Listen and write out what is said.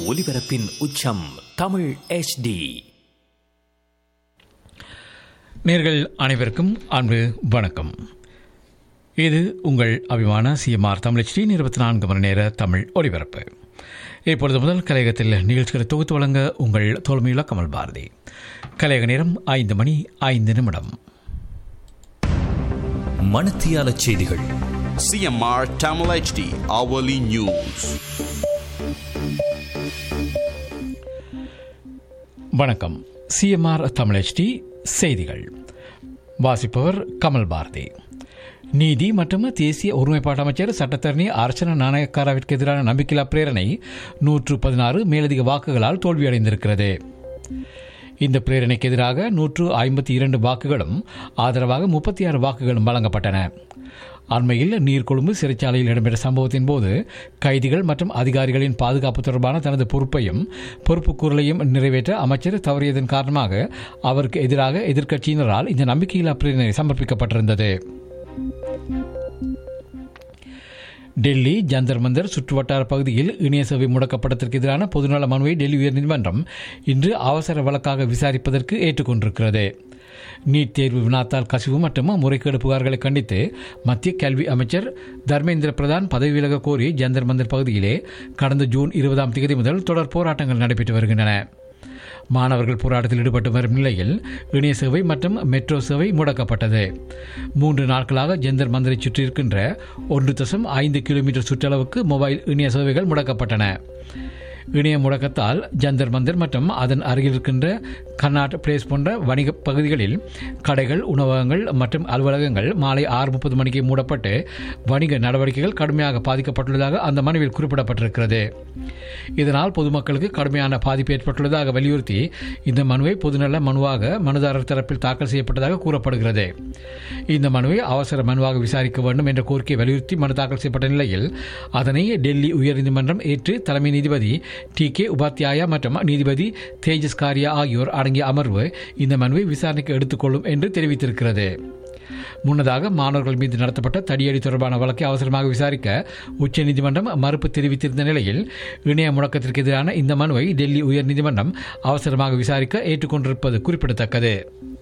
ஒலிபரப்பின் உச்சம் தமிழ் HD நேர்கள் அனைவருக்கும் அன்பு வணக்கம் இது உங்கள் அபிமான சிஎம்ஆர் தமிழ் ஸ்ரீ இருபத்தி நான்கு மணி நேர தமிழ் ஒலிபரப்பு இப்பொழுது முதல் கலையகத்தில் நிகழ்ச்சிகளை தொகுத்து வழங்க உங்கள் தோல்மையுள்ள கமல் பாரதி கலையக நேரம் ஐந்து மணி ஐந்து நிமிடம் மணத்தியால செய்திகள் CMR Tamil HD hourly news. வணக்கம் சிஎம்ஆர் தமிழ் HD செய்திகள் வாசிப்பவர் கமல் பாரதி நீதி மற்றும் தேசிய ஒருமைப்பாட்டு அமைச்சர் சட்டத்தரணி அர்ச்சனா நாணயக்காராவிற்கு எதிரான நம்பிக்கையில்லா பிரேரணை நூற்று பதினாறு மேலதிக வாக்குகளால் தோல்வியடைந்திருக்கிறது இந்த பிரேரணைக்கு எதிராக நூற்று ஐம்பத்தி இரண்டு வாக்குகளும் ஆதரவாக முப்பத்தி ஆறு வாக்குகளும் வழங்கப்பட்டன அண்மையில் நீர்கொழும்பு சிறைச்சாலையில் இடம்பெற்ற சம்பவத்தின் போது கைதிகள் மற்றும் அதிகாரிகளின் பாதுகாப்பு தொடர்பான தனது பொறுப்பையும் பொறுப்புக்கூறலையும் நிறைவேற்ற அமைச்சர் தவறியதன் காரணமாக அவருக்கு எதிராக எதிர்க்கட்சியினரால் இந்த நம்பிக்கையில்லா பிரேரணை சமர்ப்பிக்கப்பட்டிருந்தது டெல்லி ஜந்தர் மந்தர் சுற்றுவட்டார பகுதியில் இணைய சேவை முடக்கப்பட்டதற்கு எதிரான பொதுநல மனுவை டெல்லி உயர்நீதிமன்றம் இன்று அவசர வழக்காக விசாரிப்பதற்கு ஏற்றுக்கொண்டிருக்கிறது நீட் தேர்வு வினாத்தால் கசிவு மற்றும் முறைகேடு புகார்களை கண்டித்து மத்திய கல்வி அமைச்சர் தர்மேந்திர பிரதான் பதவி விலக கோரி ஜந்தர் மந்தர் பகுதியிலே கடந்த ஜூன் இருபதாம் தேதி முதல் தொடர் போராட்டங்கள் நடைபெற்று வருகின்றன மாணவர்கள் போராட்டத்தில் ஈடுபட்டு வரும் நிலையில் இணைய சேவை மற்றும் மெட்ரோ சேவை முடக்கப்பட்டது மூன்று நாட்களாக ஜெந்தர் மந்திரை சுற்றியிருக்கின்ற ஒன்று தசம் ஐந்து கிலோமீட்டர் சுற்றளவுக்கு மொபைல் இணைய சேவைகள் முடக்கப்பட்டன இணைய முடக்கத்தால் ஜந்தர் மந்தர் மற்றும் அதன் அருகில் இருக்கின்ற கர்நாட் பிளேஸ் போன்ற வணிக பகுதிகளில் கடைகள் உணவகங்கள் மற்றும் அலுவலகங்கள் மாலை ஆறு முப்பது மணிக்கு மூடப்பட்டு வணிக நடவடிக்கைகள் கடுமையாக பாதிக்கப்பட்டுள்ளதாக அந்த மனுவில் குறிப்பிடப்பட்டிருக்கிறது இதனால் பொதுமக்களுக்கு கடுமையான பாதிப்பு ஏற்பட்டுள்ளதாக வலியுறுத்தி இந்த மனுவை பொதுநல மனுவாக மனுதாரர் தரப்பில் தாக்கல் செய்யப்பட்டதாக கூறப்படுகிறது இந்த மனுவை அவசர மனுவாக விசாரிக்க வேண்டும் என்ற கோரிக்கையை வலியுறுத்தி மனு தாக்கல் செய்யப்பட்ட நிலையில் அதனை டெல்லி உயர்நீதிமன்றம் ஏற்று தலைமை நீதிபதி டி கே உபாத்யாயா மற்றும் நீதிபதி தேஜஸ் காரியா ஆகியோர் அடங்கிய அமர்வு இந்த மனுவை விசாரணைக்கு எடுத்துக்கொள்ளும் என்று தெரிவித்திருக்கிறது முன்னதாக மாணவர்கள் மீது நடத்தப்பட்ட தடியடி தொடர்பான வழக்கை அவசரமாக விசாரிக்க உச்சநீதிமன்றம் மறுப்பு தெரிவித்திருந்த நிலையில் இணைய முடக்கத்திற்கு எதிரான இந்த மனுவை டெல்லி உயர்நீதிமன்றம் அவசரமாக விசாரிக்க ஏற்றுக்கொண்டிருப்பது குறிப்பிடத்தக்கது